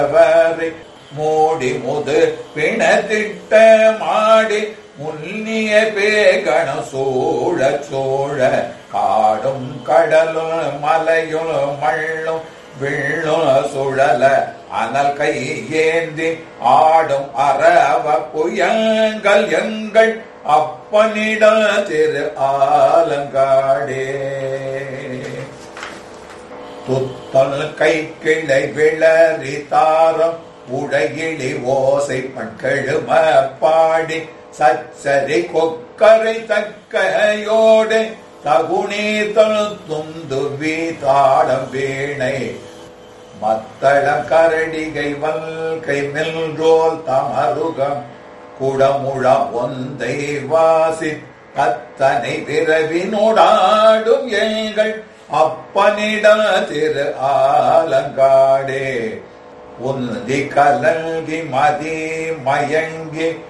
அவரை மூடி முது பிணத்திட்ட மாடி முன்னிய பேகண சூழ சூழ காடும் கடலும் மலையும் மண்ணும் விண்ணும் சுழல அனல் கை ஏந்தி ஆடும் அரவ புயங்கள் எங்கள் அப்பனிட திரு ஆலங்காடே துத்தல் கை கிளை விளறி தாரம் உடையிலி ஓசை பட்கெழும பாடி சச்சரி கொக்கரை தக்கையோடு தகுநீதல் துந்து வீதாடம் வீணை மத்தள கரடிகை வல்கை மெல்ரோல் தமருகம் குடமுழ ஒந்தை வாசி கத்தனை பிறவினோடாடும் எங்கள் அப்பனிட திரு ஆலங்காடே உந்தி கலங்கி மதி மயங்கி